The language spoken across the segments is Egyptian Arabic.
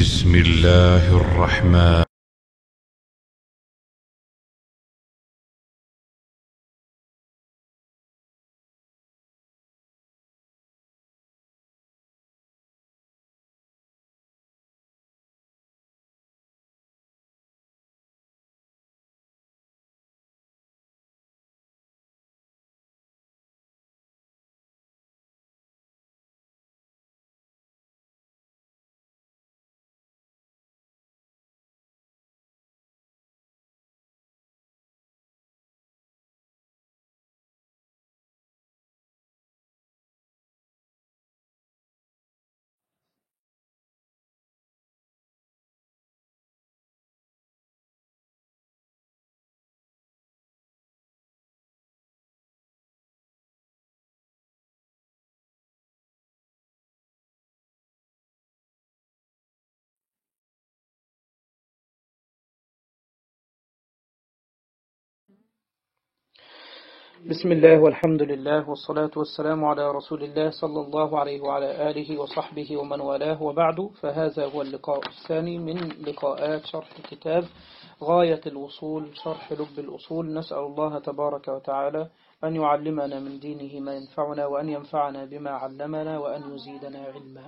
بسم الله الرحمن بسم الله والحمد لله والصلاة والسلام على رسول الله صلى الله عليه وعلى آله وصحبه ومن والاه وبعد فهذا هو اللقاء الثاني من لقاءات شرح كتاب غاية الوصول شرح لب الأصول نسأل الله تبارك وتعالى أن يعلمنا من دينه ما ينفعنا وأن ينفعنا بما علمنا وأن يزيدنا علما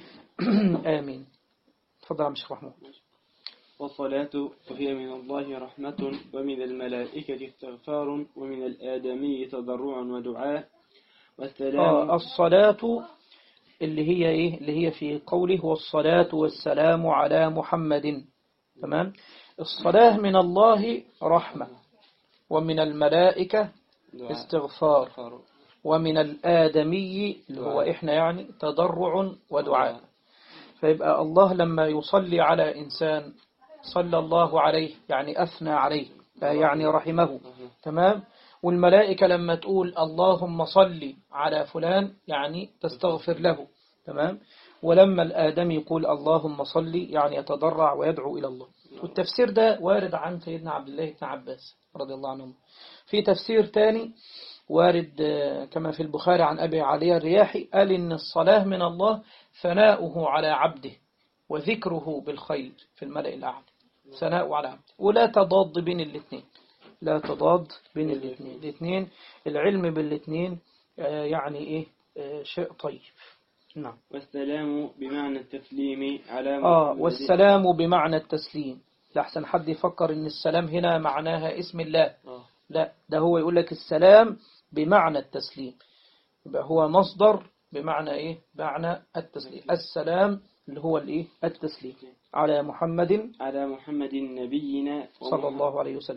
آمين تفضل يا مشيخ محمود والصلاة وهي من الله رحمة ومن الملائكة استغفار ومن الآدمي تضرع ودعاء والسلام آه الصلاة اللي هي إيه اللي هي في قوله والصلاة والسلام على محمد تمام الصلاة من الله رحمة ومن الملائكة دعاء. استغفار استغفار. ومن الآدمي اللي هو دعاء. إحنا يعني تضرع ودعاء فيبقى الله لما يصلي على إنسان صلى الله عليه يعني أثنى عليه يعني رحمه تمام والملائكة لما تقول اللهم صل على فلان يعني تستغفر له تمام ولما الآدم يقول اللهم صل يعني يتضرع ويدعو إلى الله والتفسير ده وارد عن سيدنا عبد الله بن عباس رضي الله عنه في تفسير تاني وارد آه، كما في البخاري عن أبي علي الرياحي قال إن الصلاة من الله ثناؤه على عبده وذكره بالخير في الملأ الأعلى ثناء على عبده ولا تضاد بين الاثنين لا تضاد بين الاثنين الاثنين العلم بالاثنين آه، يعني إيه آه، شيء طيب نعم والسلام بمعنى التسليم على آه محمد والسلام بمعنى التسليم لحسن حد يفكر إن السلام هنا معناها اسم الله آه. لا ده هو يقول لك السلام بمعنى التسليم يبقى هو مصدر بمعنى ايه معنى التسليم السلام اللي هو الايه التسليم على محمد على محمد نبينا صلى الله عليه وسلم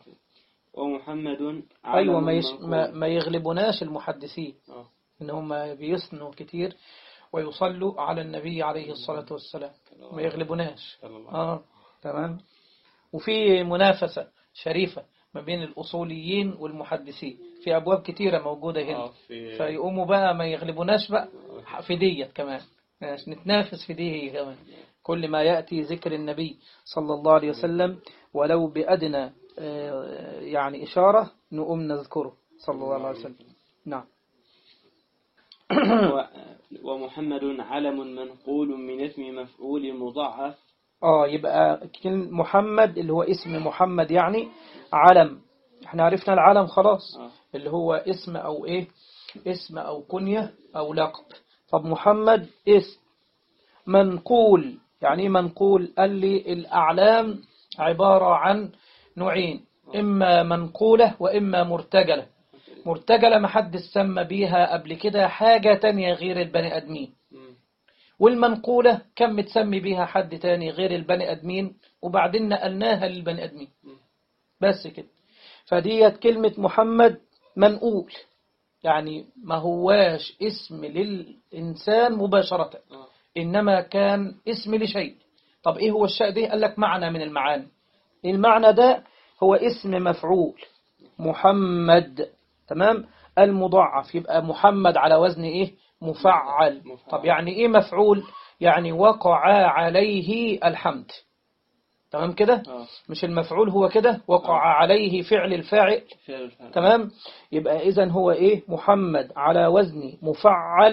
ومحمد ايوه ما, علم يش منقول. ما, ما يغلبناش المحدثين آه. ان هم بيثنوا كتير ويصلوا على النبي عليه الصلاة والسلام ما يغلبوناش صلى الله اه تمام وفي منافسة شريفة ما بين الأصوليين والمحدثين في أبواب كتيرة موجودة هنا آه، في فيقوموا بقى ما يغلبوناش بقى في ديت كمان ماشي، نتنافس في دي هي كمان كل ما يأتي ذكر النبي صلى الله عليه وسلم ولو بأدنى آه، يعني إشارة نقوم نذكره صلى الله عليه وسلم نعم و- ومحمد علم منقول من اسم مفعول مضاعف آه يبقى كلمة محمد اللي هو اسم محمد يعني علم احنا عرفنا العلم خلاص آه. اللي هو اسم أو إيه اسم أو كنية أو لقب طب محمد اسم منقول يعني ايه منقول قال لي الأعلام عبارة عن نوعين إما منقولة وإما مرتجلة مرتجلة ما حد سمى بيها قبل كده حاجة تانية غير البني أدمين مم. والمنقولة كان متسمي بيها حد تاني غير البني أدمين وبعدين نقلناها للبني أدمين بس كده فديت كلمة محمد منقول يعني ما هواش اسم للإنسان مباشرة آه. إنما كان اسم لشيء طب إيه هو الشيء ده قال لك معنى من المعاني المعنى ده هو اسم مفعول محمد تمام المضاعف يبقى محمد على وزن إيه مفعل مفعل. طب يعني إيه مفعول يعني وقع عليه الحمد تمام كده آه. مش المفعول هو كده وقع عليه فعل الفاعل فعل الفعل. تمام يبقى إذا هو إيه محمد على وزن مفعل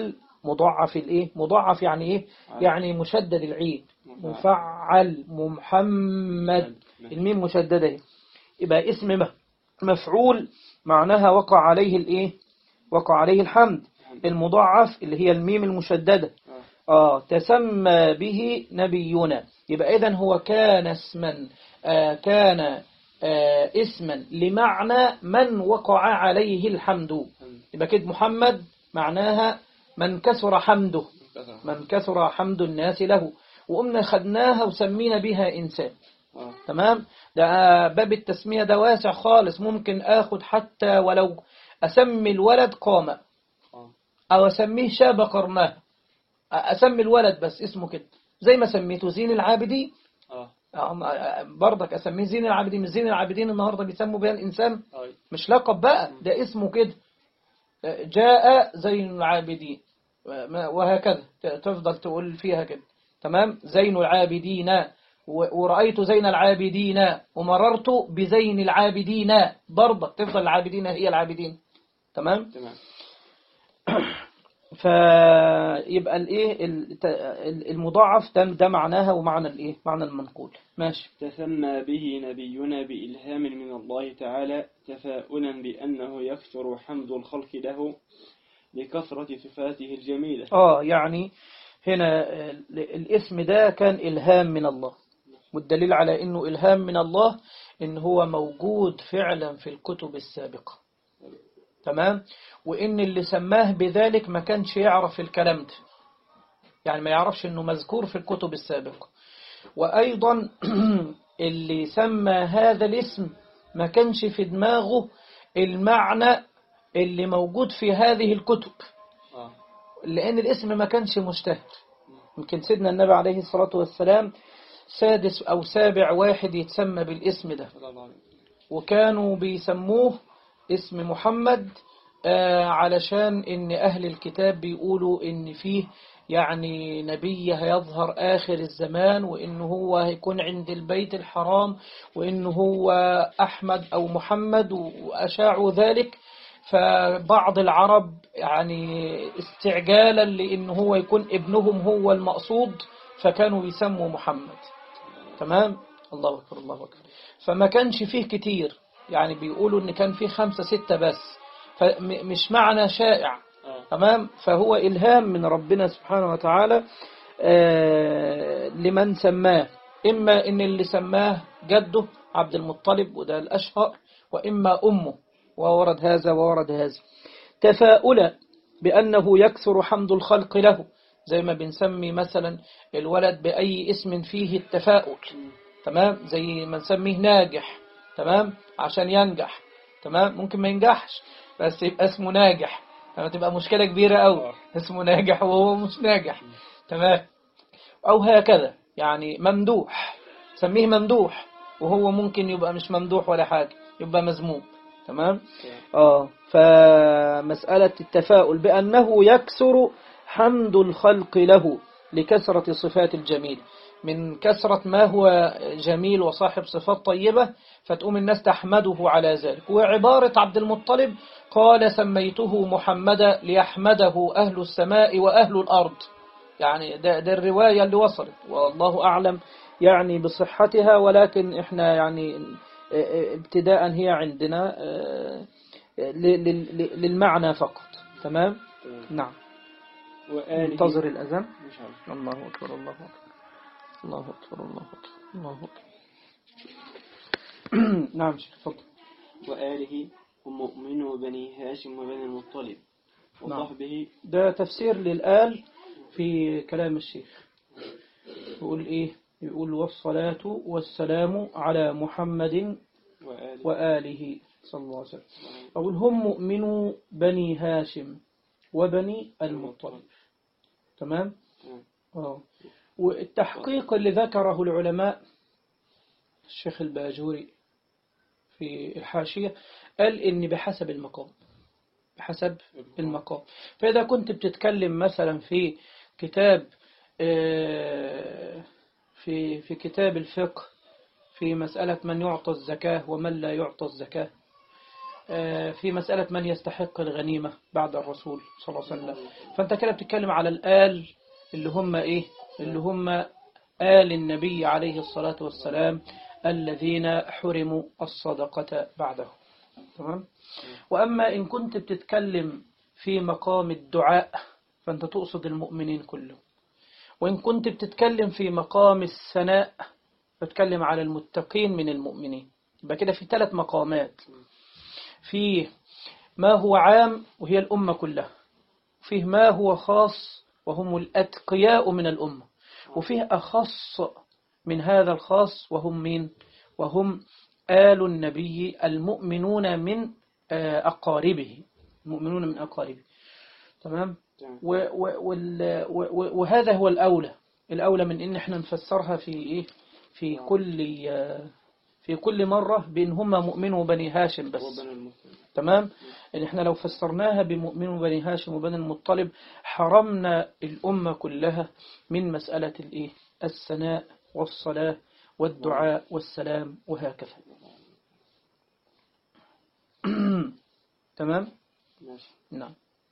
مضاعف الايه مضاعف يعني ايه يعني مشدد العين مفعل محمد الميم مشددة اهي. يبقى اسم م- مفعول معناها وقع عليه الايه وقع عليه الحمد المضاعف اللي هي الميم المشددة آه تسمى به نبينا يبقى إذن هو كان اسما آه كان آه اسما لمعنى من وقع عليه الحمد يبقى كده محمد معناها من كثر حمده من كثر حمد الناس له وقمنا خدناها وسمينا بها إنسان آه. تمام ده باب التسمية ده واسع خالص ممكن اخد حتى ولو اسمي الولد قامة آه. او اسميه شاب قرناه اسمي الولد بس اسمه كده زي ما سميته زين العابدين آه. آه، برضك اسميه زين العابدين مش زين العابدين النهارده بيسموا بها الانسان آه. مش لقب بقى ده اسمه كده جاء زين العابدين وهكذا تفضل تقول فيها كده تمام زين العابدين و- ورأيت زين العابدين ومررت بزين العابدين برضه تفضل العابدين هي العابدين تمام تمام فيبقى الايه الت- المضاعف ده, ده معناها ومعنى الايه معنى المنقول ماشي تسمى به نبينا بإلهام من الله تعالى تفاؤلا بأنه يكثر حمد الخلق له لكثرة صفاته الجميلة اه يعني هنا ال- الاسم ده كان إلهام من الله والدليل على إنه إلهام من الله إن هو موجود فعلا في الكتب السابقة تمام وإن اللي سماه بذلك ما كانش يعرف الكلام ده يعني ما يعرفش إنه مذكور في الكتب السابقة وأيضا اللي سمى هذا الاسم ما كانش في دماغه المعنى اللي موجود في هذه الكتب آه. لأن الاسم ما كانش مشتهر يمكن سيدنا النبي عليه الصلاة والسلام سادس أو سابع واحد يتسمى بالاسم ده صلى الله عليه وسلم. وكانوا بيسموه اسم محمد آه، علشان ان اهل الكتاب بيقولوا ان فيه يعني نبي هيظهر آخر الزمان وإن هو هيكون عند البيت الحرام وإن هو أحمد أو محمد وأشاعوا ذلك فبعض العرب يعني استعجالا لأن هو يكون ابنهم هو المقصود فكانوا يسموا محمد تمام الله أكبر الله أكبر فما كانش فيه كتير يعني بيقولوا ان كان فيه خمسة ستة بس فمش معنى شائع آه. تمام فهو إلهام من ربنا سبحانه وتعالى آه، لمن سماه إما إن اللي سماه جده عبد المطلب وده الأشهر وإما أمه وورد هذا وورد هذا تفاؤلا بأنه يكثر حمد الخلق له زي ما بنسمي مثلا الولد بأي اسم فيه التفاؤل تمام زي ما نسميه ناجح تمام عشان ينجح تمام ممكن ما ينجحش بس يبقى اسمه ناجح لما تبقى مشكلة كبيرة أوي اسمه ناجح وهو مش ناجح تمام أو هكذا يعني ممدوح سميه ممدوح وهو ممكن يبقى مش ممدوح ولا حاجة يبقى مذموم تمام آه فمسألة التفاؤل بأنه يكسر حمد الخلق له لكثرة صفات الجميل من كثرة ما هو جميل وصاحب صفات طيبة فتقوم الناس تحمده على ذلك وعبارة عبد المطلب قال سميته محمدا ليحمده أهل السماء وأهل الأرض يعني ده, ده الرواية اللي وصلت والله أعلم يعني بصحتها ولكن احنا يعني ابتداء هي عندنا ل- ل- للمعنى فقط تمام تمام. نعم وآله انتظر الأذان إن شاء الله الله أكبر الله أكبر الله أكبر الله أكبر الله أكبر نعم شيخ تفضل وآله هم مؤمنو بني هاشم وبني المطلب نعم. وصحبه ده تفسير للآل في كلام الشيخ يقول إيه يقول والصلاة والسلام على محمد وآله وآله صلى الله عليه وسلم أقول هم مؤمنو بني هاشم وبني المطلب تمام تمام. آه. والتحقيق اللي ذكره العلماء الشيخ الباجوري في الحاشية قال إن بحسب المقام بحسب المقام فإذا كنت بتتكلم مثلا في كتاب آه، في في كتاب الفقه في مسألة من يعطى الزكاة ومن لا يعطى الزكاة آه، في مسألة من يستحق الغنيمة بعد الرسول صلى الله عليه وسلم فأنت كده بتتكلم على الآل اللي هم إيه اللي هم آل النبي عليه الصلاة والسلام الذين حرموا الصدقة بعده تمام وأما إن كنت بتتكلم في مقام الدعاء فأنت تقصد المؤمنين كلهم وإن كنت بتتكلم في مقام الثناء بتكلم على المتقين من المؤمنين يبقى كده في ثلاث مقامات فيه ما هو عام وهي الأمة كلها فيه ما هو خاص وهم الأتقياء من الأمة وفيه أخص من هذا الخاص وهم مين وهم آل النبي المؤمنون من آه، أقاربه المؤمنون من أقاربه تمام تمام. و و وال و وهذا هو الأولى الأولى من إن إحنا نفسرها في إيه في كل آه، في كل مرة بإن هم مؤمنوا بني هاشم بس وبني المسلم تمام إن إحنا لو فسرناها بمؤمن بني هاشم وبني المطلب حرمنا الأمة كلها من مسألة الإيه الثناء والصلاة والدعاء والسلام وهكذا تمام ماشي نعم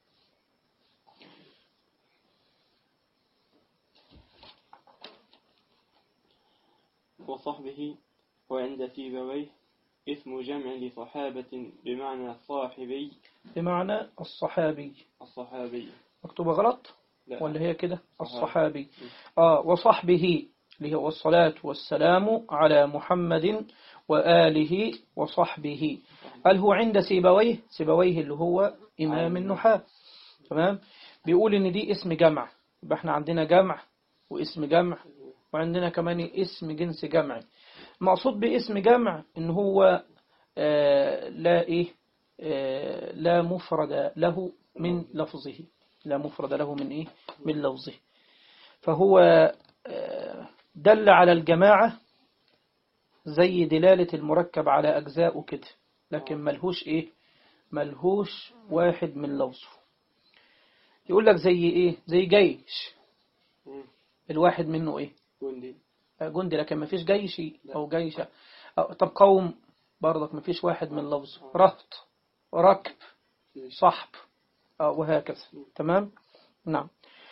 وصحبه وعند سيبويه اسم جمع لصحابة بمعنى صاحبي بمعنى الصحابي الصحابي مكتوبة غلط لا ولا هي كده صحابي. الصحابي آه وصحبه اللي هو الصلاة والسلام على محمد وآله وصحبه قال هو عند سيبويه سيبويه اللي هو إمام النحاة تمام بيقول إن دي اسم جمع يبقى احنا عندنا جمع واسم جمع وعندنا كمان اسم جنس جمع المقصود باسم جمع إن هو آه لا إيه آه لا مفرد له من لفظه لا مفرد له من إيه من لفظه فهو آه دل على الجماعة زي دلالة المركب على أجزاء كده لكن ملهوش إيه ملهوش واحد من لفظه يقول لك زي إيه زي جيش مم. الواحد منه إيه جندي جندي لكن ما فيش جيشي أو جيشة أو طب قوم برضك ما فيش واحد من لفظه رهط ركب صحب آه، وهكذا تمام نعم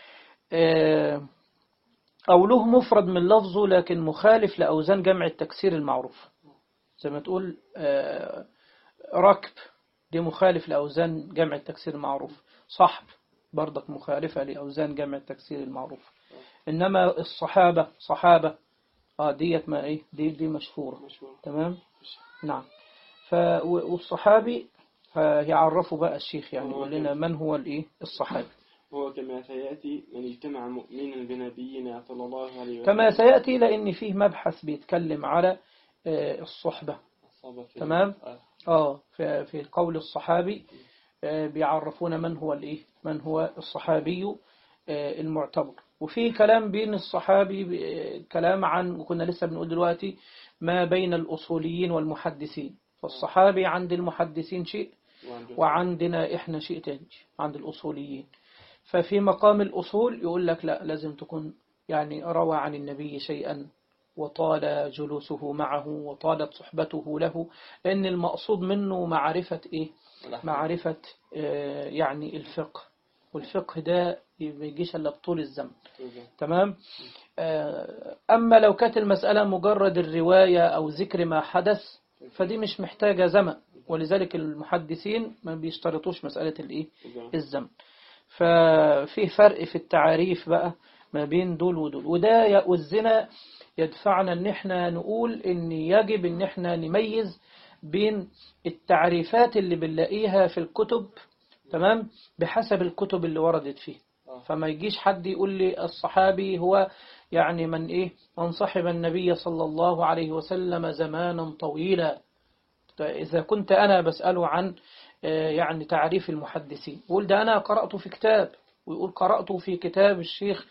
آه، أو له مفرد من لفظه لكن مخالف لأوزان جمع التكسير المعروف زي ما تقول آه، ركب دي مخالف لأوزان جمع التكسير المعروف صحب برضك مخالفة لأوزان جمع التكسير المعروف إنما الصحابة صحابة آه ديت ما إيه دي دي مشهورة مشهور تمام نعم ف و- والصحابي هيعرفوا بقى الشيخ يعني يقول لنا من هو الإيه الصحابي هو كما سيأتي من اجتمع مؤمنا بنبينا صلى الله عليه وسلم كما سيأتي لأن فيه مبحث بيتكلم على آه، الصحبة أصاب في تمام. آه. آه في في قول الصحابي آه، بيعرفون من هو الإيه من هو الصحابي آه، المعتبر وفي كلام بين الصحابي آه، كلام عن وكنا لسه بنقول دلوقتي ما بين الأصوليين والمحدثين فالصحابي عند المحدثين شيء وعنده وعندنا إحنا شيء تاني عند الأصوليين ففي مقام الأصول يقول لك لا لازم تكون يعني روى عن النبي شيئا وطال جلوسه معه وطالت صحبته له لأن المقصود منه معرفة إيه والأحكام. معرفة آه، يعني الفقه والفقه ده ما يجيش إلا بطول الزمن تمام آه، أما لو كانت المسألة مجرد الرواية أو ذكر ما حدث فدي مش محتاجة زمن ولذلك المحدثين ما بيشترطوش مسألة الإيه الزمن ففي فرق في التعاريف بقى ما بين دول ودول وده يؤذنا يدفعنا ان احنا نقول ان يجب ان احنا نميز بين التعريفات اللي بنلاقيها في الكتب تمام بحسب الكتب اللي وردت فيه فما يجيش حد يقول لي الصحابي هو يعني من ايه من صحب النبي صلى الله عليه وسلم زمانا طويلا إذا كنت أنا بسأله عن آه، يعني تعريف المحدثين يقول ده أنا قرأته في كتاب ويقول قرأته في كتاب الشيخ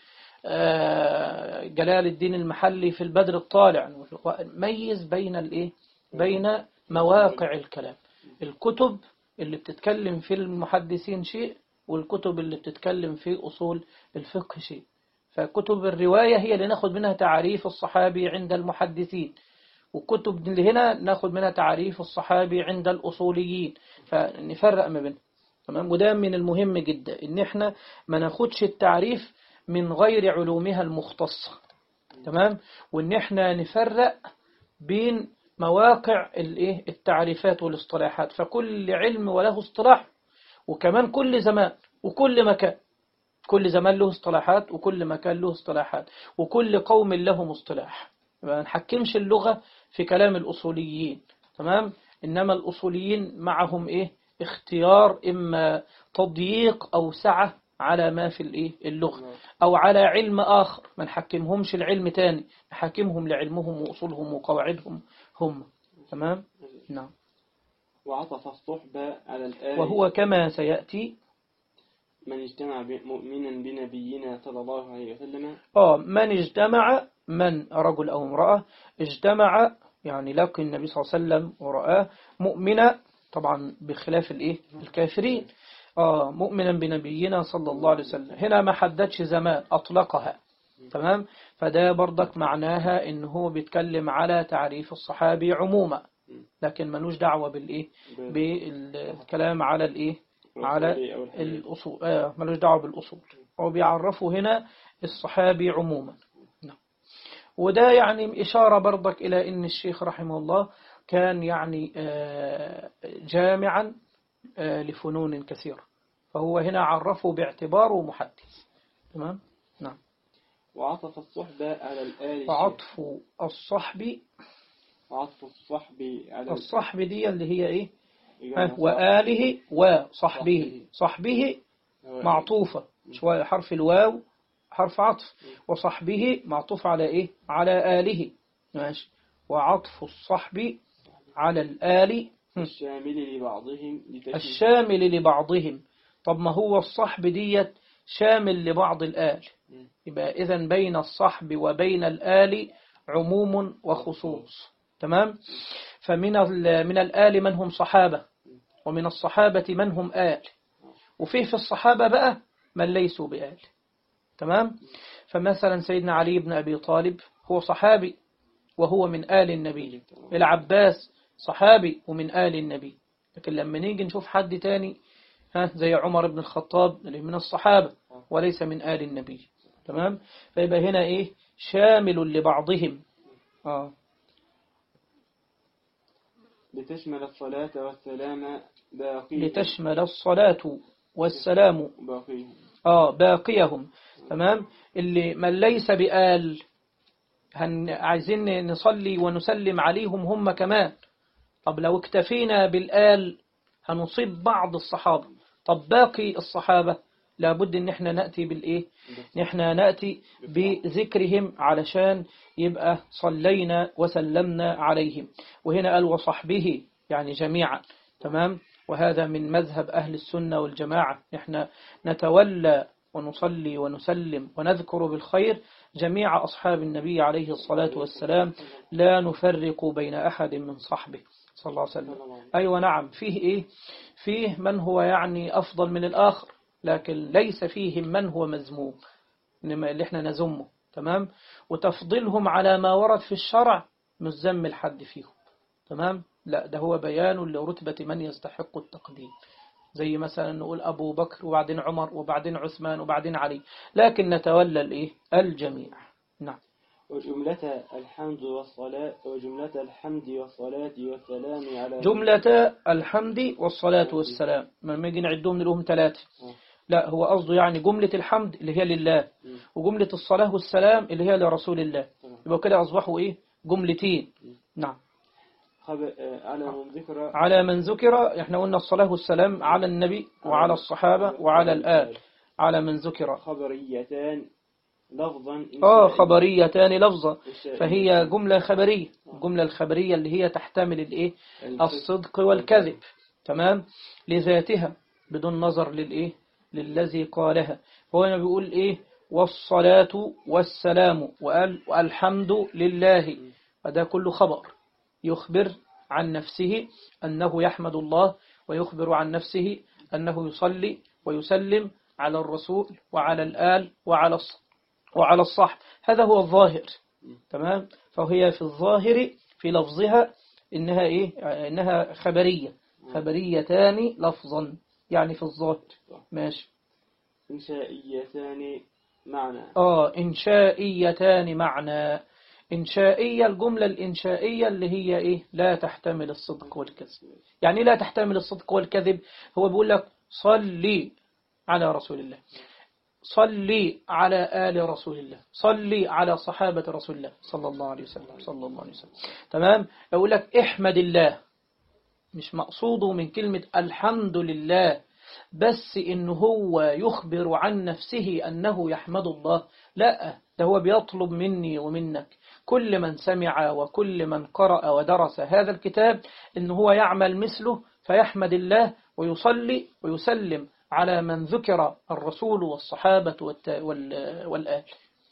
آه، جلال الدين المحلي في البدر الطالع ميز بين الإيه بين مواقع الكلام الكتب اللي بتتكلم في المحدثين شيء والكتب اللي بتتكلم في أصول الفقه شيء فكتب الرواية هي اللي ناخد منها تعريف الصحابي عند المحدثين والكتب اللي هنا ناخد منها تعريف الصحابي عند الأصوليين فنفرق ما بينهم تمام وده من المهم جدا ان احنا ما ناخدش التعريف من غير علومها المختصة تمام وان احنا نفرق بين مواقع الايه التعريفات والاصطلاحات فكل علم وله اصطلاح وكمان كل زمان وكل مكان كل زمان له اصطلاحات وكل مكان له اصطلاحات وكل قوم له مصطلح ما نحكمش اللغة في كلام الأصوليين تمام إنما الأصوليين معهم إيه اختيار إما تضييق أو سعة على ما في الإيه اللغة أو على علم آخر ما نحكمهمش العلم تاني نحكمهم لعلمهم وأصولهم وقواعدهم هم تمام نعم وعطف الصحبة على الآية وهو كما سيأتي من اجتمع ب- مؤمنا بنبينا صلى الله عليه وسلم آه من اجتمع من رجل أو امرأة اجتمع يعني لقي النبي صلى الله عليه وسلم ورآه مؤمنا طبعا بخلاف الايه الكافرين آه مؤمنا بنبينا صلى الله عليه وسلم هنا ما حددش زمان أطلقها تمام فده برضك معناها ان هو بيتكلم على تعريف الصحابي عموما لكن ملوش دعوة بالايه ب- بالكلام على الايه على الرسول أو الحديث. الأصول آه ملوش دعوة بالأصول هو بيعرفوا هنا الصحابي عموما نعم. وده يعني إشارة برضك إلى أن الشيخ رحمه الله كان يعني آه، جامعا آه، لفنون كثيرة فهو هنا عرفه باعتباره محدث تمام نعم وعطف الصحبة على الآل وعطف الصحب وعطف الصحب على الصحب دي اللي هي إيه الإجابة ها، صح. وآله وصحبه صحبه. صحبه هو- معطوفة شوية حرف الواو حرف عطف وصحبه معطوف على إيه على آله ماشي وعطف الصحب على الآل هم. الشامل لبعضهم لتشمل الشامل لبعضهم طب ما هو الصحب ديت شامل لبعض الآل مم. يبقى إذا بين الصحب وبين الآل عموم وخصوص تمام فمن ال- من الآل من هم صحابة ومن الصحابة من هم آل وفيه في الصحابة بقى من ليسوا بآل تمام فمثلا سيدنا علي بن أبي طالب هو صحابي وهو من آل النبي العباس صحابي ومن آل النبي لكن لما نيجي نشوف حد تاني ها زي عمر بن الخطاب اللي من الصحابة وليس من آل النبي تمام فيبقى هنا إيه شامل لبعضهم آه. لتشمل الصلاة والسلام باقي لتشمل الصلاة والسلام باقيهم آه باقيهم تمام اللي من ليس بآل هن عايزين نصلي ونسلم عليهم هم كمان طب لو اكتفينا بالآل هنصيب بعض الصحابة طب باقي الصحابة لابد ان احنا نأتي بالايه نحن نأتي بذكرهم علشان يبقى صلينا وسلمنا عليهم وهنا قال وصحبه يعني جميعا تمام وهذا من مذهب أهل السنة والجماعة نحن نتولى ونصلي ونسلم ونذكر بالخير جميع أصحاب النبي عليه الصلاة والسلام لا نفرق بين أحد من صحبه صلى الله عليه وسلم أيوة نعم فيه إيه فيه من هو يعني أفضل من الآخر لكن ليس فيهم من هو مذموم إنما اللي احنا نزمه تمام وتفضيلهم على ما ورد في الشرع مش ذم الحد فيهم تمام لا ده هو بيان لرتبة من يستحق التقديم زي مثلا نقول أبو بكر وبعدين عمر وبعدين عثمان وبعدين علي لكن نتولى الإيه الجميع نعم وجملة الحمد والصلاة وجملة الحمد والصلاة والسلام على جملة الحمد والصلاة والسلام ما يجي نعدهم لهم ثلاثة لا هو قصده يعني جملة الحمد اللي هي لله وجملة الصلاة والسلام اللي هي لرسول الله يبقى كده أصبحوا إيه جملتين نعم خب... آه، على من ذكر على من ذكر احنا قلنا الصلاة والسلام على النبي وعلى الصحابة وعلى الآل على من ذكر خبريتان لفظا آه إنشائيا. خبريتان لفظا إنشائيا. فهي جملة خبرية الجملة الخبرية اللي هي تحتمل الإيه الصدق والكذب تمام لذاتها بدون نظر للإيه للذي قالها هو هنا بيقول إيه والصلاة والسلام وقال والحمد لله فده كله خبر يخبر عن نفسه أنه يحمد الله ويخبر عن نفسه أنه يصلي ويسلم على الرسول وعلى الآل وعلى الص- وعلى الصحب هذا هو الظاهر تمام فهي في الظاهر في لفظها إنها إيه إنها خبرية خبريتان لفظا يعني في الظاهر ماشي إنشائيتان معنى آه إنشائيتان معنى إنشائية الجملة الإنشائية اللي هي إيه لا تحتمل الصدق والكذب يعني إيه لا تحتمل الصدق والكذب هو بيقول لك صلي على رسول الله صلي على آل رسول الله صلي على صحابة رسول الله صلى الله عليه وسلم صلى الله عليه وسلم تمام يقول لك احمد الله مش مقصوده من كلمة الحمد لله بس إن هو يخبر عن نفسه أنه يحمد الله لا ده هو بيطلب مني ومنك كل من سمع وكل من قرأ ودرس هذا الكتاب إن هو يعمل مثله فيحمد الله ويصلي ويسلم على من ذكر الرسول والصحابة والت- وال- والآل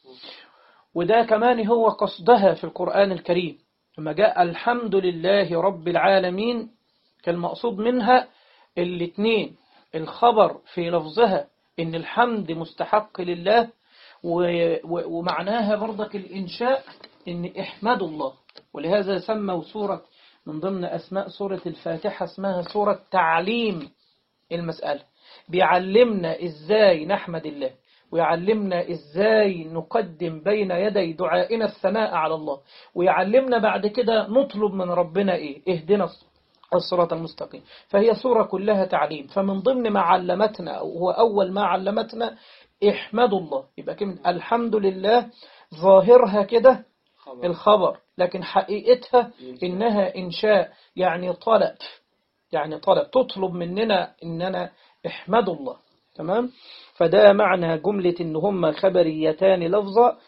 وده كمان هو قصدها في القرآن الكريم لما جاء الحمد لله رب العالمين كان المقصود منها الاثنين الخبر في لفظها إن الحمد مستحق لله و- و- ومعناها برضك الإنشاء إن احمدوا الله ولهذا سموا سورة من ضمن أسماء سورة الفاتحة اسمها سورة تعليم المسألة بيعلمنا إزاي نحمد الله ويعلمنا إزاي نقدم بين يدي دعائنا الثناء على الله ويعلمنا بعد كده نطلب من ربنا إيه اهدنا الصراط المستقيم فهي سورة كلها تعليم فمن ضمن ما علمتنا أو هو أول ما علمتنا احمدوا الله يبقى كلمة الحمد لله ظاهرها كده خبر الخبر لكن حقيقتها إنها إنشاء يعني طلب يعني طلب تطلب مننا إننا احمدوا الله تمام فده معنى جملة إن هما خبريتان لفظة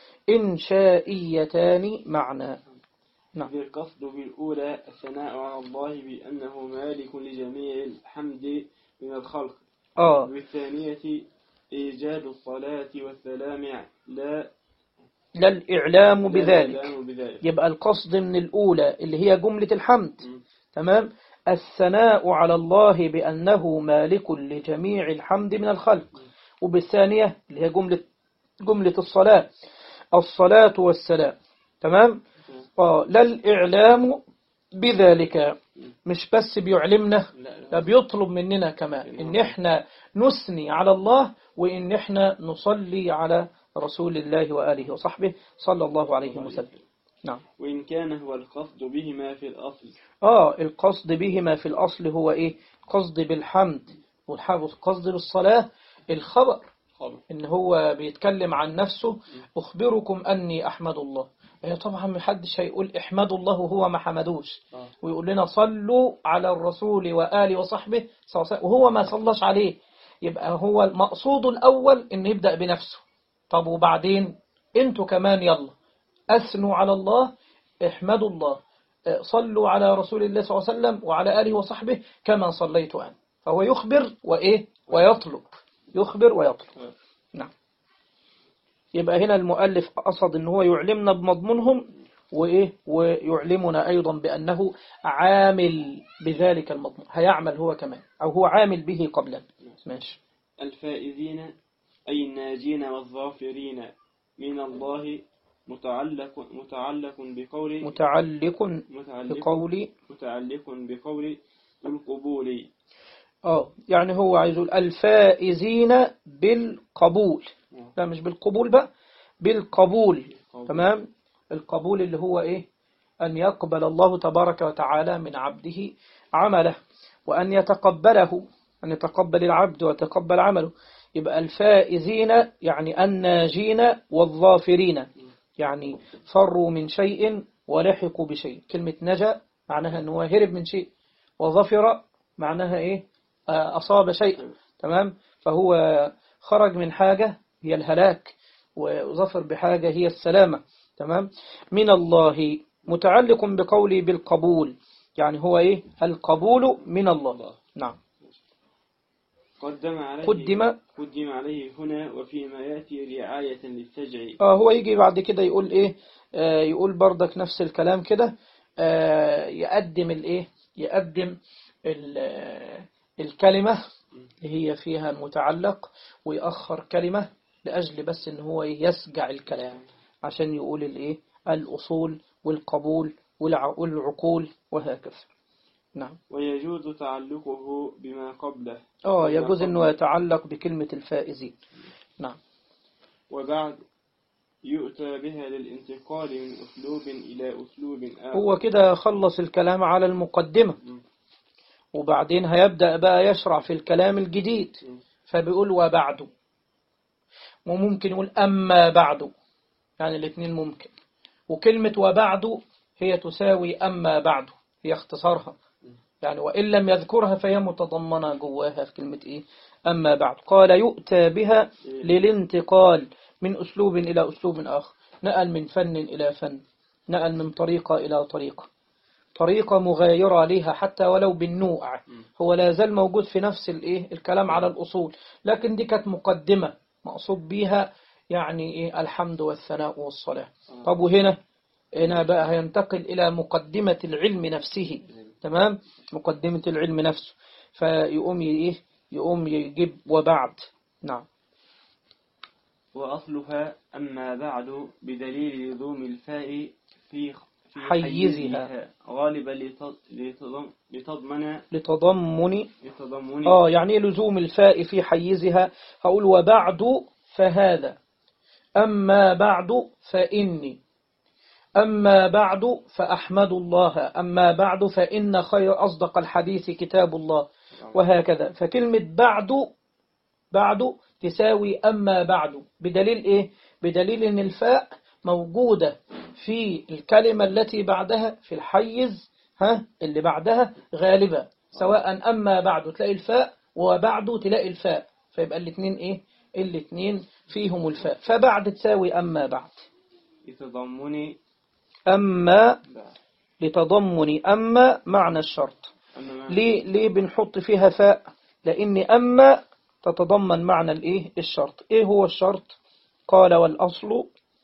إنشائيتان معنى نعم بالقصد بالأولى الثناء على الله بأنه مالك لجميع الحمد من الخلق آه وبالثانية إيجاد الصلاة والسلام لا لا الإعلام بذلك الإعلام بذلك يبقى القصد من الأولى اللي هي جملة الحمد م. تمام الثناء على الله بأنه مالك لجميع الحمد من الخلق وبالثانية اللي هي جملة جملة الصلاة الصلاة والسلام تمام آه لا الإعلام بذلك مش بس بيعلمنا لا ده بيطلب مننا كمان إن إحنا نثني على الله وإن إحنا نصلي على رسول الله وآله وصحبه صلى الله عليه وسلم نعم وإن كان هو القصد بهما في الأصل آه القصد بهما في الأصل هو إيه قصد بالحمد والقصد بالصلاة الخبر خبر إن هو بيتكلم عن نفسه أخبركم أني أحمد الله هي طبعا محدش هيقول احمدوا الله وهو ما حمدوش آه. ويقول لنا صلوا على الرسول وآله وصحبه صلى الله عليه وسلم، وهو ما صلىش عليه يبقى هو المقصود الأول إن يبدأ بنفسه طب وبعدين انتوا كمان يلا أثنوا على الله احمدوا الله اه، صلوا على رسول الله صلى الله عليه وسلم وعلى آله وصحبه كما صليت أنا فهو يخبر وإيه ويطلب يخبر ويطلب نعم يبقى هنا المؤلف قصد ان هو يعلمنا بمضمونهم وإيه ويعلمنا أيضا بأنه عامل بذلك المضمون هيعمل هو كمان أو هو عامل به قبلا ماشي الفائزين أي الناجين والظافرين من الله متعلق متعلق بقول متعلق متعلق بقول متعلق بقول القبول اه يعني هو عايز يقول الفائزين بالقبول لا مش بالقبول بقى بالقبول تمام القبول اللي هو ايه أن يقبل الله تبارك وتعالى من عبده عمله وأن يتقبله أن يتقبل العبد ويتقبل عمله يبقى الفائزين يعني الناجين والظافرين يعني فروا من شيء ولحقوا بشيء كلمة نجا معناها أنه هرب من شيء وظفر معناها إيه آه، أصاب شيئا تمام فهو خرج من حاجة هي الهلاك وظفر بحاجة هي السلامة تمام من الله متعلق بقولي بالقبول يعني هو إيه القبول من الله نعم قدم عليه قدم قدم عليه هنا وفيما يأتي رعاية للسجع آه هو يجي بعد كده يقول إيه آه يقول بردك نفس الكلام كده آه يقدم الإيه يقدم ال- آه، الكلمة اللي هي فيها المتعلق ويأخر كلمة لأجل بس إن هو إيه يسجع الكلام عشان يقول الإيه الأصول والقبول والع- والعقول وهكذا نعم ويجوز تعلقه بما قبله اه بما يجوز قبله. انه يتعلق بكلمة الفائزين نعم وبعد يؤتى بها للانتقال من أسلوب إلى أسلوب آخر هو كده خلص الكلام على المقدمة مم. وبعدين هيبدأ بقى يشرع في الكلام الجديد مم. فبيقول وبعده وممكن يقول أما بعده يعني الاثنين ممكن وكلمة وبعده هي تساوي أما بعده هي اختصارها يعني وإن لم يذكرها فهي متضمنة جواها في كلمة إيه أما بعد قال يؤتى بها للانتقال من أسلوب إلى أسلوب آخر نقل من فن إلى فن نقل من طريقة إلى طريقة طريقة مغايرة لها حتى ولو بالنوع هو لا زال موجود في نفس الإيه الكلام على الأصول لكن دي كانت مقدمة مقصود بيها يعني إيه الحمد والثناء والصلاة طب وهنا هنا بقى هينتقل إلى مقدمة العلم نفسه تمام مقدمة العلم نفسه فيقوم ي- إيه يقوم يجيب وبعد نعم وأصلها أما بعد بدليل لزوم الفاء في في حيزها. غالبا لت- لتضم- لتضمن لتضمن لتضمن آه يعني إيه لزوم الفاء في حيزها هقول وبعد فهذا أما بعد فإني أما بعد فأحمد الله أما بعد فإن خير أصدق الحديث كتاب الله وهكذا فكلمة بعد بعد تساوي أما بعد بدليل إيه؟ بدليل أن الفاء موجودة في الكلمة التي بعدها في الحيز ها اللي بعدها غالبا سواء أما بعد تلاقي الفاء وبعد تلاقي الفاء فيبقى الاثنين إيه؟ الاثنين فيهم الفاء فبعد تساوي أما بعد لتضمن أما بعد. لتضمن أما معنى الشرط أما ما- ليه ليه بنحط فيها فاء لأن أما تتضمن معنى الإيه الشرط إيه هو الشرط قال والأصل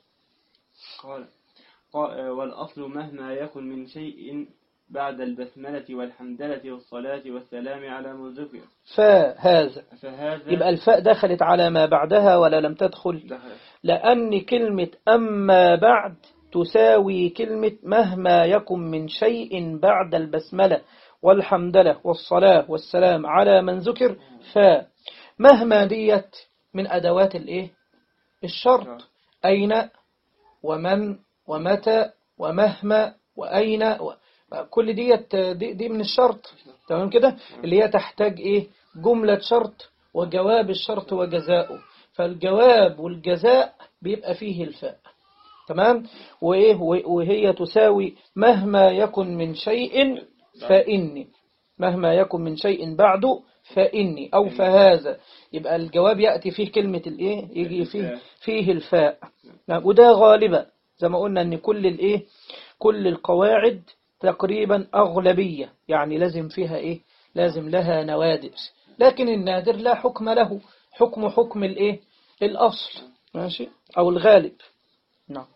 قال قا- والأصل مهما يكن من شيء بعد البسملة والحمدلة والصلاة والسلام على من ذكر فهذا فهذا يبقى الفاء دخلت على ما بعدها ولا لم تدخل دخل لأن كلمة أما بعد تساوي كلمة مهما يكن من شيء بعد البسملة والحمدلة والصلاة والسلام على من ذكر فمهما ديت من أدوات الإيه الشرط أين ومن ومتى ومهما وأين و... كل ديت دي, دي من الشرط تمام كده اللي هي تحتاج إيه جملة شرط وجواب الشرط وجزاؤه فالجواب والجزاء بيبقى فيه الفاء تمام وإيه وهي تساوي مهما يكن من شيء فإني مهما يكن من شيء بعد فإني أو فهذا يبقى الجواب يأتي فيه كلمة الإيه يجي فيه فيه الفاء نعم وده غالبا زي ما قلنا أن كل الإيه كل القواعد تقريبا أغلبية يعني لازم فيها إيه لازم لها نوادر لكن النادر لا حكم له حكم حكم الإيه الأصل ماشي أو الغالب نعم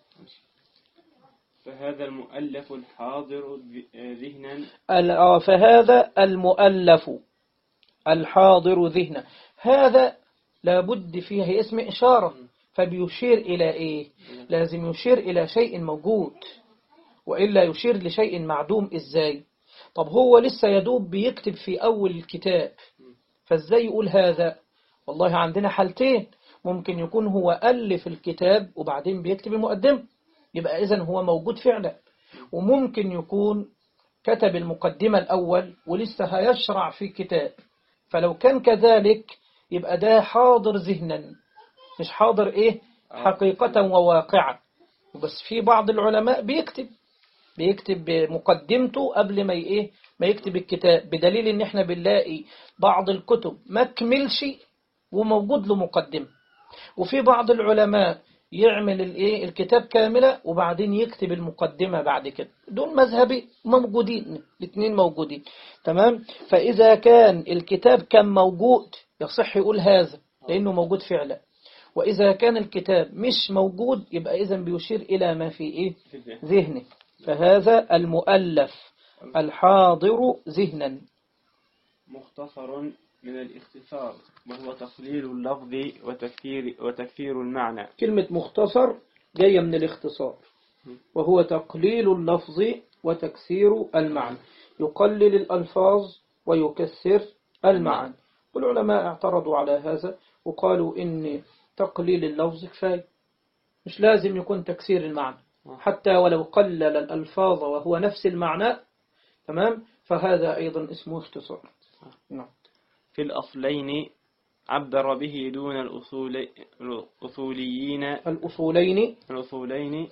فهذا المؤلف الحاضر ذ- ذهنا ال- آه، فهذا المؤلف الحاضر ذهنا هذا لابد فيه اسم إشارة فبيشير إلى إيه لازم يشير إلى شيء موجود وإلا يشير لشيء معدوم إزاي طب هو لسه يدوب بيكتب في أول الكتاب فإزاي يقول هذا والله عندنا حالتين ممكن يكون هو ألف الكتاب وبعدين بيكتب المقدمة يبقى إذن هو موجود فعلا وممكن يكون كتب المقدمة الأول ولسه هيشرع في كتاب فلو كان كذلك يبقى ده حاضر ذهنا مش حاضر إيه حقيقة وواقعا بس في بعض العلماء بيكتب بيكتب مقدمته قبل ما ي- ايه ما يكتب الكتاب بدليل ان احنا بنلاقي بعض الكتب ما كملش وموجود له مقدمة وفي بعض العلماء يعمل الايه الكتاب كاملة وبعدين يكتب المقدمة بعد كده دول مذهبي موجودين الاثنين موجودين تمام فإذا كان الكتاب كان موجود يصح يقول هذا لأنه موجود فعلا وإذا كان الكتاب مش موجود يبقى إذا بيشير إلى ما في إيه في الذهن ذهنه فهذا المؤلف الحاضر ذهنا مختصر من الاختصار وهو تقليل اللفظ وتكثير وتكثير المعنى كلمة مختصر جاية من الاختصار وهو تقليل اللفظ وتكسير المعنى يقلل الألفاظ ويكسر المعنى والعلماء اعترضوا على هذا وقالوا إن تقليل اللفظ كفاية مش لازم يكون تكسير المعنى حتى ولو قلل الألفاظ وهو نفس المعنى تمام فهذا أيضا اسمه اختصار نعم في الأصلين عبر به دون الأصول الأصوليين الأصولين الأصولين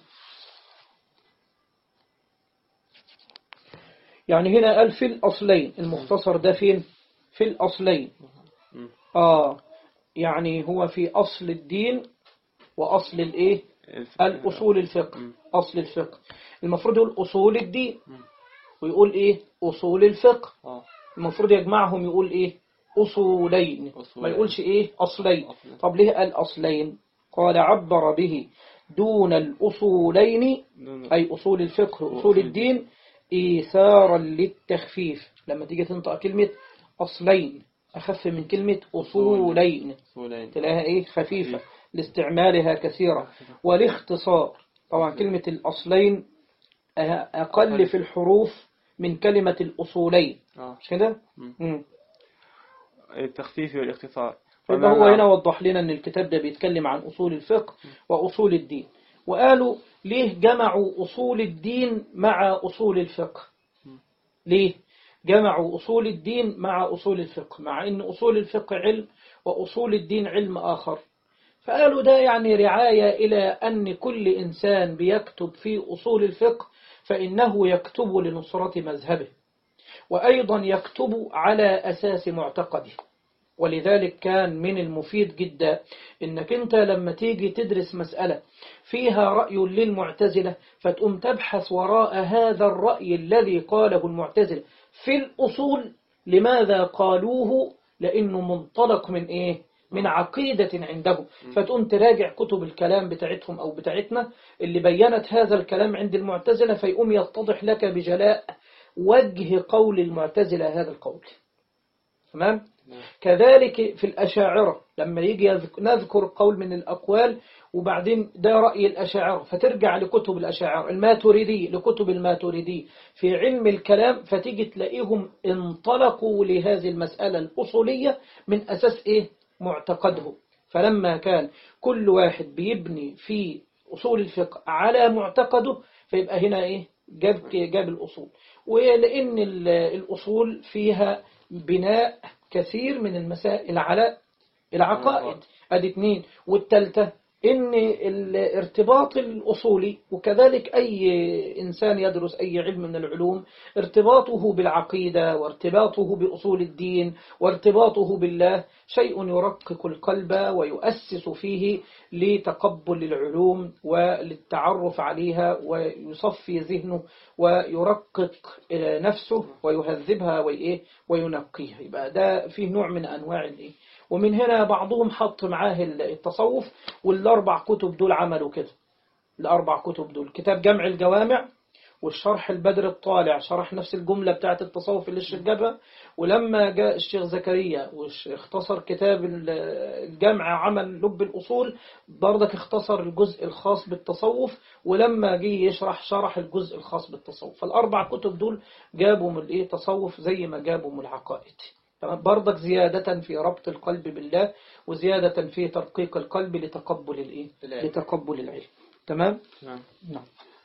يعني هنا قال في الأصلين المختصر ده فين في الأصلين مم. آه يعني هو في أصل الدين وأصل الإيه الأصول الفقه مم. أصل الفقه المفروض يقول أصول الدين مم. ويقول إيه أصول الفقه آه. المفروض يجمعهم يقول إيه أصولين ما أصولين. يقولش إيه أصلين أصلين. طب ليه قال أصلين قال عبر به دون الأصولين دون- أي أصول الفقه وأصول وأصول الدين إيثارا للتخفيف لما تيجي تنطق كلمة أصلين أخف من كلمة أصولين أصولين تلاقيها إيه خفيفة خفيف. لاستعمالها كثيرة والاختصار طبعا كلمة الأصلين أه- أقل أقل. في الحروف من كلمة الأصولين آه. مش كده؟ مم. مم. التخفيف والاختصار يبقى وما هو مع- هنا وضح لنا أن الكتاب ده بيتكلم عن أصول الفقه وأصول الدين وقالوا ليه جمعوا أصول الدين مع أصول الفقه ليه جمعوا أصول الدين مع أصول الفقه مع أن أصول الفقه علم وأصول الدين علم آخر فقالوا ده يعني رعاية إلى أن كل إنسان بيكتب في أصول الفقه فإنه يكتب لنصرة مذهبه وأيضا يكتب على أساس معتقده ولذلك كان من المفيد جدا انك انت لما تيجي تدرس مسألة فيها رأي للمعتزلة فتقوم تبحث وراء هذا الرأي الذي قاله المعتزلة في الأصول لماذا قالوه لأنه منطلق من إيه من عقيدة عندهم فتقوم تراجع كتب الكلام بتاعتهم أو بتاعتنا اللي بينت هذا الكلام عند المعتزلة فيقوم يتضح لك بجلاء وجه قول المعتزلة هذا القول تمام كذلك في الأشاعرة لما يجي يذك- نذكر قول من الأقوال وبعدين ده رأي الأشاعرة فترجع لكتب الأشاعرة الماتريدي لكتب الماتريدي في علم الكلام فتيجي تلاقيهم انطلقوا لهذه المسألة الأصولية من أساس إيه معتقده فلما كان كل واحد بيبني في أصول الفقه على معتقده فيبقى هنا إيه جاب جاب الأصول ولأن ال- الأصول فيها بناء كثير من المسائل على العقائد ادي اتنين والتالتة ان الارتباط الاصولي وكذلك اي انسان يدرس اي علم من العلوم ارتباطه بالعقيدة وارتباطه باصول الدين وارتباطه بالله شيء يرقق القلب ويؤسس فيه لتقبل العلوم وللتعرف عليها ويصفي ذهنه ويرقق نفسه ويهذبها وإيه وينقيها يبقى ده فيه نوع من أنواع الإيه ومن هنا بعضهم حط معاه التصوف والأربع كتب دول عملوا كده الأربع كتب دول كتاب جمع الجوامع والشرح البدر الطالع شرح نفس الجملة بتاعت التصوف اللي الشيخ جابها ولما جاء الشيخ زكريا واختصر كتاب الجمع عمل لب الأصول برضك اختصر الجزء الخاص بالتصوف ولما جه يشرح شرح الجزء الخاص بالتصوف فالأربع كتب دول جابوا من الايه تصوف زي ما جابوا من العقائد تمام برضك زيادة في ربط القلب بالله وزيادة في ترقيق القلب لتقبل الايه لتقبل العلم تمام نعم نعم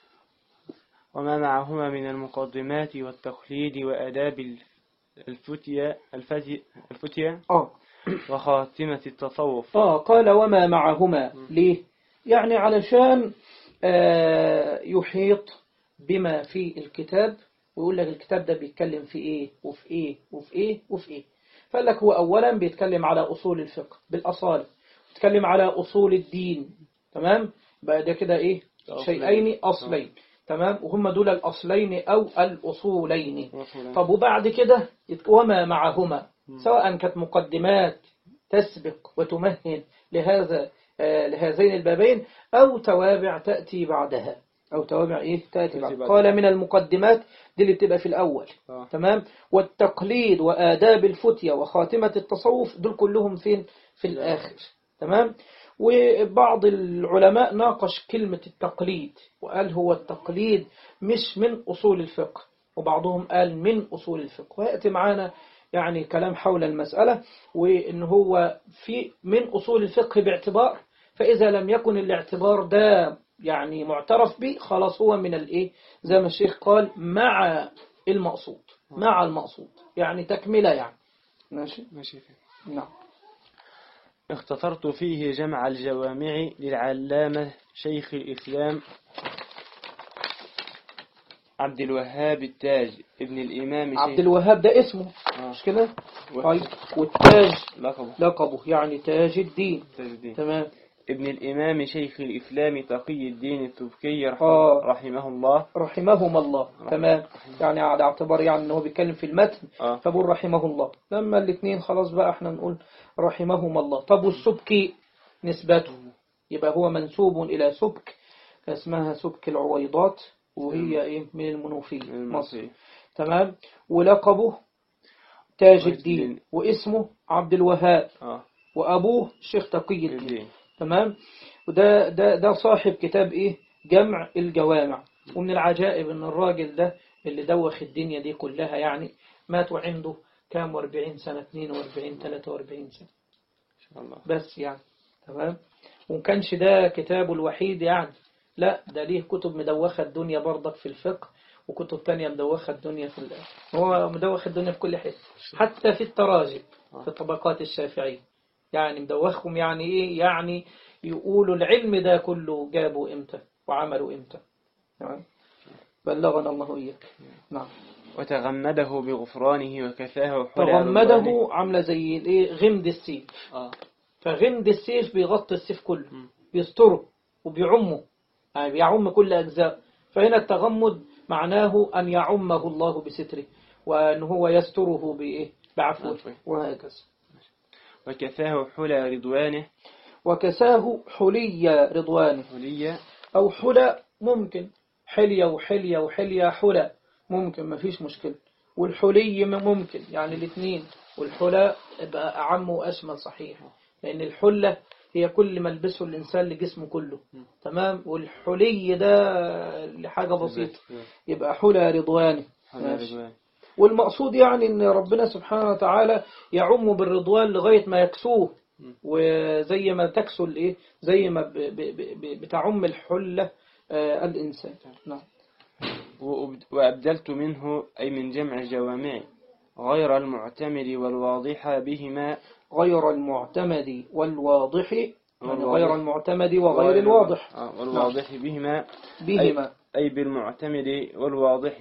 وما معهما من المقدمات والتقليد وآداب الفتية الفتية, الفتية اه وخاتمة التصوف آه قال وما معهما ليه يعني علشان آه يحيط بما في الكتاب ويقول لك الكتاب ده بيتكلم في ايه وفي ايه وفي ايه وفي ايه فقال لك هو اولا بيتكلم على اصول الفقه بالاصالة بيتكلم على اصول الدين تمام بقى ده كده ايه أصلين. شيئين اصلين تمام وهم دول الاصلين او الاصولين وصولا. طب وبعد كده يت- وما معهما سواء كانت مقدمات تسبق وتمهد لهذا آه، لهذين البابين أو توابع تأتي بعدها أو توابع إيه تأتي بعد بعدها. قال من المقدمات دي اللي بتبقى في الأول آه. تمام والتقليد وآداب الفتية وخاتمة التصوف دول كلهم فين في الآخر تمام وبعض العلماء ناقش كلمة التقليد وقال هو التقليد مش من أصول الفقه وبعضهم قال من أصول الفقه ويأتي معانا يعني كلام حول المسألة وإن هو في من أصول الفقه باعتبار فإذا لم يكن الاعتبار ده يعني معترف به خلاص هو من الإيه زي ما الشيخ قال مع المقصود مع المقصود يعني تكملة يعني ماشي ماشي نعم اختصرت فيه جمع الجوامع للعلامة شيخ الإسلام عبد الوهاب التاج ابن الإمام عبد شيخ الوهاب ده اسمه آه. مش كده و- طيب والتاج لقبه لقبه يعني تاج الدين تاج الدين تمام ابن الإمام شيخ الإسلام تقي الدين السبكي رحمه, آه. رحمه الله رحمهما الله تمام يعني على اعتبار يعني ان هو بيتكلم في المتن آه. فبقول رحمه الله لما الاثنين خلاص بقى احنا نقول رحمهما الله طب والسبكي نسبته يبقى هو منسوب إلى سبك اسمها سبك العويضات وهي ايه من المنوفية مصر المصري تمام ولقبه تاج تاج الدين الدين. واسمه عبد الوهاب آه. وأبوه شيخ تقي الدين الدين تمام وده ده ده صاحب كتاب ايه جمع الجوامع ومن العجائب ان الراجل ده اللي دوخ الدنيا دي كلها يعني مات وعنده كام واربعين سنة 42 43 سنة إن شاء الله بس يعني تمام وما كانش ده كتابه الوحيد يعني لا ده ليه كتب مدوخة الدنيا برضك في الفقه وكتب تانية مدوخة الدنيا في ال- هو مدوخ الدنيا في كل حتة حتى في التراجم في طبقات الشافعية يعني مدوخهم يعني ايه يعني يقولوا العلم ده كله جابوا امتى وعملوا امتى تمام بلغنا الله إياك نعم وتغمده بغفرانه وكفاه حلى رضوانه. تغمده عاملة زي الايه غمد السيف آه. فغمد السيف بيغطي السيف كله مم. بيستره وبيعمه يعني بيعم كل أجزاء فهنا التغمد معناه أن يعمه الله بستره وأن هو يستره بإيه بعفوه عفوه. وهكذا وكفاه حلى رضوانه وكساه حلي رضوانه حلية أو حلى ممكن حلية وحلية وحلية حلى ممكن ما فيش مشكلة والحلي ممكن يعني الاثنين والحلى يبقى أعم وأشمل صحيح لأن الحلة هي كل ما يلبسه الإنسان لجسمه كله تمام والحلي ده لحاجة بسيطة يبقى حلى رضوانه حلى ماشي. رضوانه والمقصود يعني ان ربنا سبحانه وتعالى يعم بالرضوان لغاية ما يكسوه وزي ما تكسو الايه زي ما ب- ب- ب- بتعم الحلة آه، الإنسان نعم وأبد- وأبدلت منه أي من جمع الجوامع غير المعتمد والواضح بهما غير المعتمد والواضح يعني والواضح. غير المعتمد وغير الواضح آه، والواضح بهما بهما أي بالمعتمد والواضح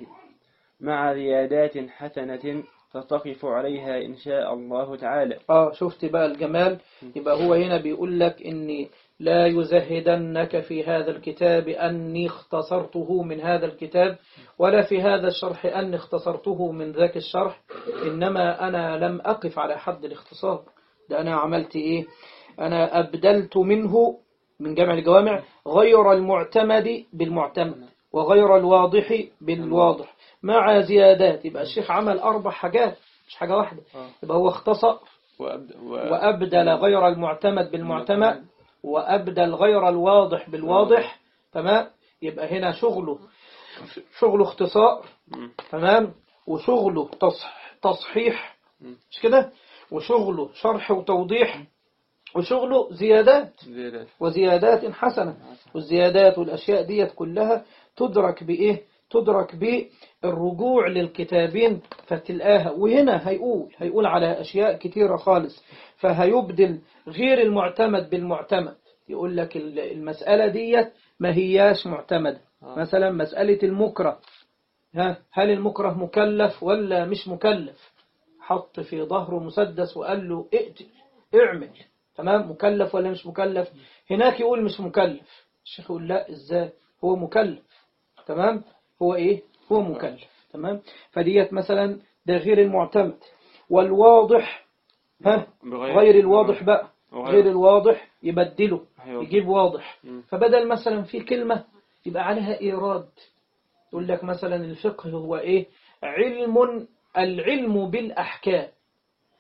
مع زيادات حسنة تقف عليها إن شاء الله تعالى اه شفت بقى الجمال يبقى هو هنا بيقول لك اني لا يزهدنك في هذا الكتاب أني اختصرته من هذا الكتاب ولا في هذا الشرح أني اختصرته من ذاك الشرح إنما أنا لم أقف على حد الاختصار ده أنا عملت إيه أنا أبدلت منه من جمع الجوامع غير المعتمد بالمعتمد وغير الواضح بالواضح مع زيادات يبقى الشيخ عمل أربع حاجات مش حاجة واحدة يبقى هو اختصر وأبد... و... وأبدل غير المعتمد بالمعتمد وأبدل غير الواضح بالواضح تمام يبقى هنا شغله شغله اختصار مم. تمام وشغله تصح تصحيح مش كده وشغله شرح وتوضيح وشغله زيادات زيادات وزيادات حسنة والزيادات والأشياء ديت كلها تدرك بإيه تدرك بالرجوع للكتابين فتلقاها وهنا هيقول هيقول على أشياء كتيرة خالص فهيبدل غير المعتمد بالمعتمد يقول لك ال- المسألة ديت ما هياش معتمدة مثلا مسألة المكره ها هل المكره مكلف ولا مش مكلف حط في ظهره مسدس وقال له اقتل اعمل تمام مكلف ولا مش مكلف هناك يقول مش مكلف الشيخ يقول لا ازاي هو مكلف تمام هو ايه هو مكلف تمام فديت مثلا ده غير المعتمد والواضح ها بغير- غير الواضح بقى وغير- غير الواضح يبدله أيوة. يجيب واضح مم. فبدل مثلا في كلمة يبقى عليها إيراد يقول لك مثلا الفقه هو إيه علم العلم بالأحكام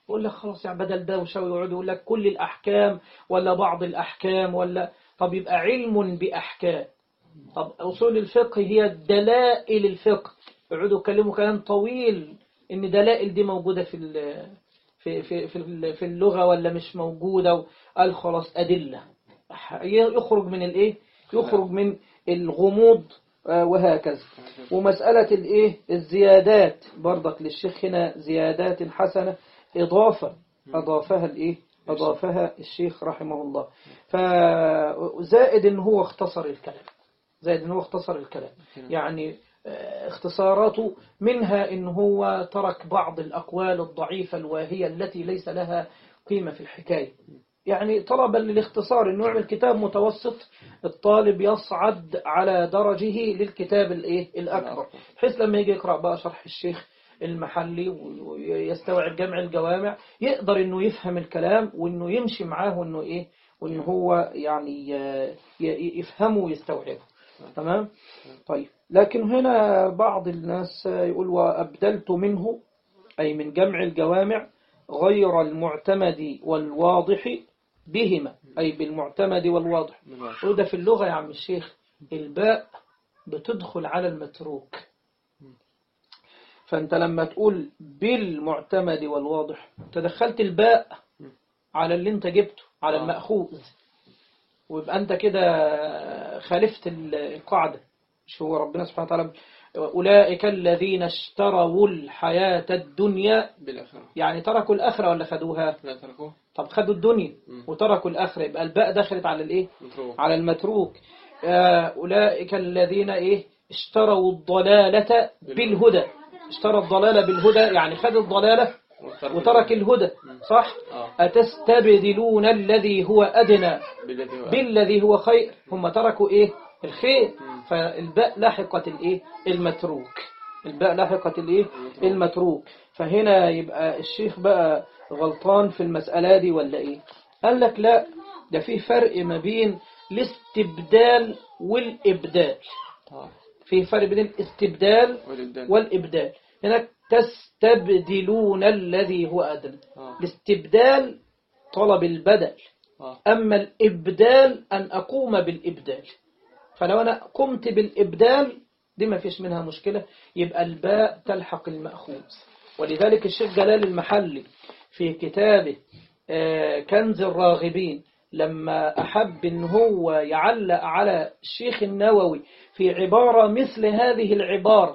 يقول لك خلاص يعني بدل ده وشوي يقعد يقول لك كل الأحكام ولا بعض الأحكام ولا طب يبقى علم بأحكام طب أصول الفقه هي دلائل الفقه يقعدوا يكلموا كلام طويل إن دلائل دي موجودة في ال- في في في ال- في اللغة ولا مش موجودة قال خلاص أدلة يخرج من الإيه يخرج من الغموض آه، وهكذا ومسألة الإيه الزيادات برضك للشيخ هنا زيادات حسنة إضافة أضافها الإيه أضافها الشيخ رحمه الله فزائد إن هو اختصر الكلام زائد إن هو اختصر الكلام يعني آه، اختصاراته منها إن هو ترك بعض الأقوال الضعيفة الواهية التي ليس لها قيمة في الحكاية يعني طلبا للاختصار انه يعمل كتاب متوسط الطالب يصعد على درجه للكتاب الايه الاكبر بحيث لما يجي يقرا بقى شرح الشيخ المحلي ويستوعب جمع الجوامع يقدر انه يفهم الكلام وانه يمشي معاه وانه ايه وان هو يعني ي- ي- يفهمه ويستوعبه تمام طيب لكن هنا بعض الناس يقول وابدلت منه اي من جمع الجوامع غير المعتمد والواضح بهما أي بالمعتمد والواضح وده في اللغة يا عم الشيخ الباء بتدخل على المتروك فأنت لما تقول بالمعتمد والواضح تدخلت الباء على اللي انت جبته على المأخوذ ويبقى انت كده خالفت القاعدة مش هو ربنا سبحانه وتعالى أولئك الذين اشتروا الحياة الدنيا بالآخرة يعني تركوا الآخرة ولا خدوها لا تركوه طب خدوا الدنيا وتركوا الآخرة يبقى الباء دخلت على الإيه متروك على المتروك آه، أولئك الذين إيه اشتروا الضلالة بالهدى اشترى الضلالة بالهدى يعني خد الضلالة وترك الهدى صح آه. أتستبدلون الذي هو أدنى بالذي هو بالذي هو خير هم تركوا إيه الخير فالباء لاحقة الإيه المتروك الباء لاحقة الإيه المتروك فهنا يبقى الشيخ بقى غلطان في المسألة دي ولا إيه قال لك لا ده في فرق ما بين الاستبدال والإبدال آه. في فرق بين الاستبدال والإبدال. والإبدال هناك تستبدلون الذي هو أدنى آه. الاستبدال طلب البدل آه. أما الإبدال أن أقوم بالإبدال فلو أنا قمت بالإبدال دي ما فيش منها مشكلة يبقى الباء تلحق المأخوذ ولذلك الشيخ جلال المحلي في كتابه آه، كنز الراغبين لما أحب أن هو يعلق على الشيخ النووي في عبارة مثل هذه العبارة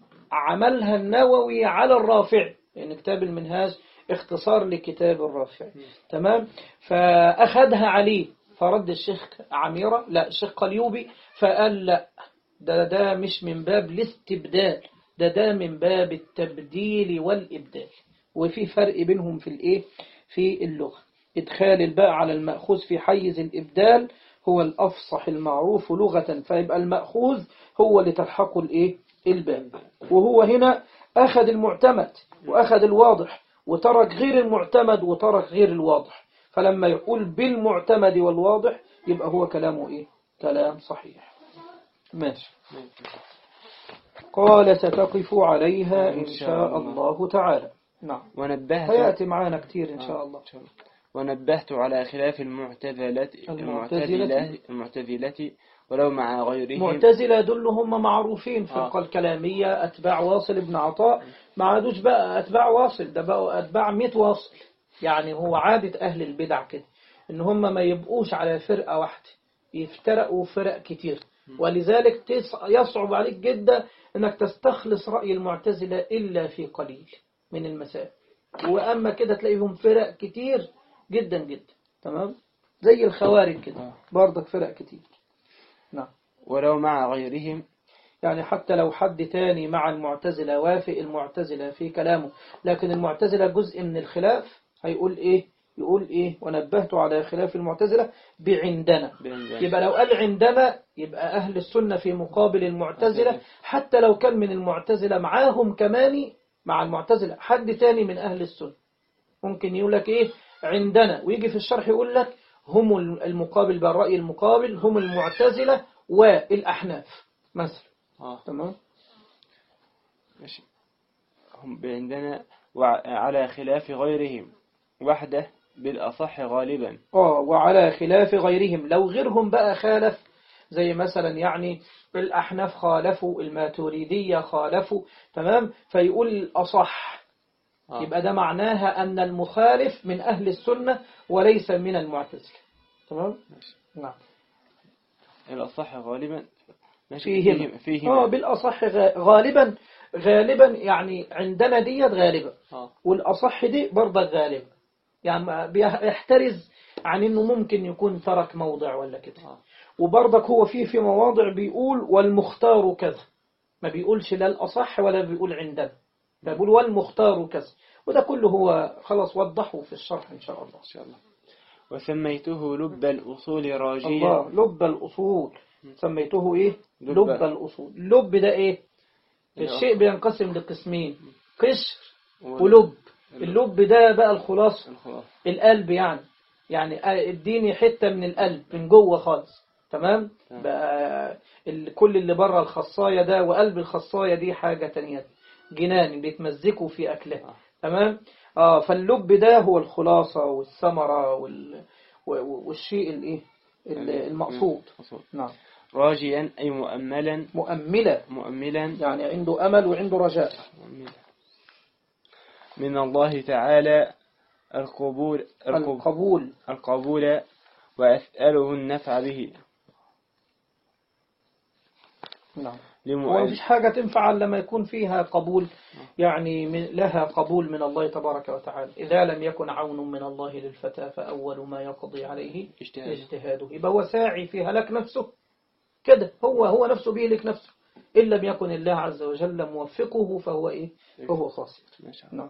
عملها النووي على الرافع لأن كتاب المنهاج اختصار لكتاب الرافع تمام فأخذها عليه فرد الشيخ عميرة لا الشيخ قليوبي فقال لا ده ده مش من باب الاستبدال ده ده من باب التبديل والإبدال وفي فرق بينهم في الإيه في اللغة إدخال الباء على المأخوذ في حيز الإبدال هو الأفصح المعروف لغة فيبقى المأخوذ هو اللي تلحقه الإيه الباء وهو هنا أخذ المعتمد وأخذ الواضح وترك غير المعتمد وترك غير الواضح فلما يقول بالمعتمد والواضح يبقى هو كلامه إيه كلام صحيح ماشي قال ستقف عليها إن شاء الله تعالى نعم ونبهت هيأتي معانا كتير إن شاء الله ونبهت على خلاف المعتزلة المعتزلة المعتزلة ولو مع غيرهم معتزلة دول هم معروفين آه. فرقة الكلامية أتباع واصل ابن عطاء ما عادوش بقى أتباع واصل ده بقوا أتباع مئة واصل يعني هو عادة أهل البدع كده إن هم ما يبقوش على فرقة واحدة يفترقوا فرق كتير ولذلك تس- يصعب عليك جدا إنك تستخلص رأي المعتزلة إلا في قليل من المسائل وأما كده تلاقيهم فرق كتير جدا جدا تمام زي الخوارج كده آه. برضك فرق كتير نعم ولو مع غيرهم يعني حتى لو حد تاني مع المعتزلة وافق المعتزلة في كلامه لكن المعتزلة جزء من الخلاف هيقول ايه يقول ايه ونبهت على خلاف المعتزلة بعندنا بعندنا. يبقى لو قال عندنا يبقى أهل السنة في مقابل المعتزلة حتى لو كان من المعتزلة معاهم كمان مع المعتزلة حد تاني من أهل السنة ممكن يقول لك ايه عندنا ويجي في الشرح يقول لك هم المقابل بالرأي المقابل هم المعتزلة والأحناف مثلا آه. تمام ماشي هم عندنا وعلى خلاف غيرهم وحده بالأصح غالبا اه وعلى خلاف غيرهم لو غيرهم بقى خالف زي مثلا يعني الأحناف خالفوا الماتوريدية خالفوا تمام فيقول الأصح آه. يبقى ده معناها أن المخالف من أهل السنة وليس من المعتزلة تمام نعم الأصح غالبا ماشي فيهم فيهم فيهم اه بالأصح غ- غالبا غالبا يعني عندنا ديت غالبا آه. والأصح دي برضه غالبا يعني ما بيحترز عن انه ممكن يكون ترك موضع ولا كده آه. وبرضك هو فيه في مواضع بيقول والمختار كذا ما بيقولش لا الأصح ولا بيقول عندنا ده بيقول والمختار كذا وده كله هو خلاص وضحه في الشرح إن شاء الله إن شاء الله وسميته لب الأصول راجيا الله لب الأصول سميته إيه لب. لب الأصول لب ده إيه أيوه. الشيء بينقسم لقسمين قشر ولب. ولب اللب ده بقى الخلاصة الخلاص القلب يعني يعني اديني حتة من القلب من جوه خالص تمام تمام. بقى ال- كل اللي بره الخصاية ده وقلب الخصاية دي حاجة تانية جنان بيتمزكوا في أكلها آه. تمام اه فاللب ده هو الخلاصة والثمرة وال... و- و- والشيء الايه ال- المقصود مقصود. نعم راجيا أي مؤملا مؤملة مؤملا يعني عنده أمل وعنده رجاء مؤملا من الله تعالى القبول القبول, القبول القبول وأسأله النفع به نعم هو لمؤلف مفيش حاجة تنفع إلا لما يكون فيها قبول يعني من لها قبول من الله تبارك وتعالى إذا لم يكن عون من الله للفتى فأول ما يقضي عليه اجتهاد. اجتهاده يبقى هو ساعي في هلاك نفسه كده هو هو نفسه بيهلك نفسه إن لم يكن الله عز وجل موفقه فهو إيه فهو خاسر ما شاء الله. نعم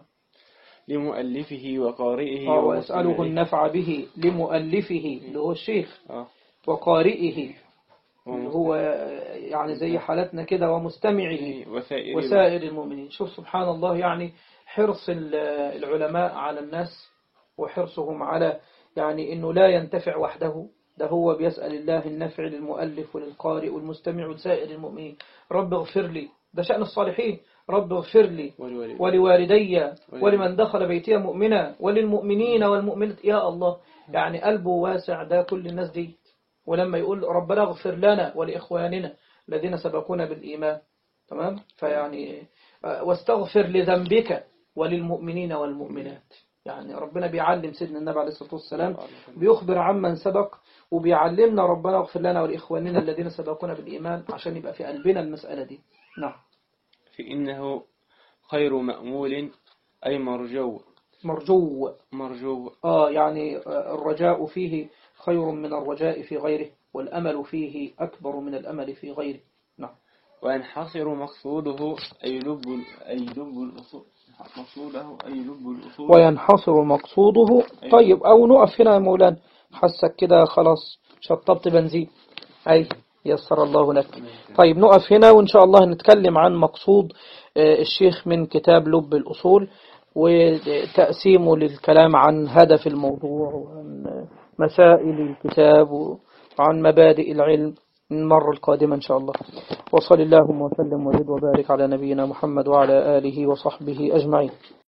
لمؤلفه وقارئه آه، ويسأله ومستمعه. النفع به لمؤلفه اللي هو الشيخ آه. وقارئه اللي ومستمعه. هو يعني زي حالتنا كده ومستمعه وسائر وسائر المؤمنين شوف سبحان الله يعني حرص ال- العلماء على الناس وحرصهم على يعني انه لا ينتفع وحده ده هو بيسأل الله النفع للمؤلف وللقارئ والمستمع ولسائر المؤمنين رب اغفر لي ده شأن الصالحين رب اغفر لي والوالد. ولوالدي ولمن دخل بيتي مؤمنا وللمؤمنين والمؤمنات يا الله يعني قلبه واسع ده كل الناس دي ولما يقول ربنا اغفر لنا ولإخواننا الذين سبقونا بالإيمان تمام فيعني آه، واستغفر لذنبك وللمؤمنين والمؤمنات يعني ربنا بيعلم سيدنا النبي عليه الصلاة والسلام بيخبر عمن سبق وبيعلمنا ربنا اغفر لنا ولإخواننا الذين سبقونا بالإيمان عشان يبقى في قلبنا المسألة دي نعم فإنه خير مأمول أي مرجو مرجو مرجو آه يعني آه، الرجاء فيه خير من الرجاء في غيره والأمل فيه أكبر من الأمل في غيره نعم وينحصر مقصوده أي لب أي لب الأصول مقصوده أي لب الأصول وينحصر مقصوده طيب أو نقف هنا يا مولانا حسك كده خلاص شطبت بنزين أي يسر الله لك طيب نقف هنا وإن شاء الله نتكلم عن مقصود آه، الشيخ من كتاب لب الأصول وتقسيمه للكلام عن هدف الموضوع وعن مسائل الكتاب وعن مبادئ العلم المرة القادمة إن شاء الله وصل اللهم وسلم وزد وبارك على نبينا محمد وعلى آله وصحبه أجمعين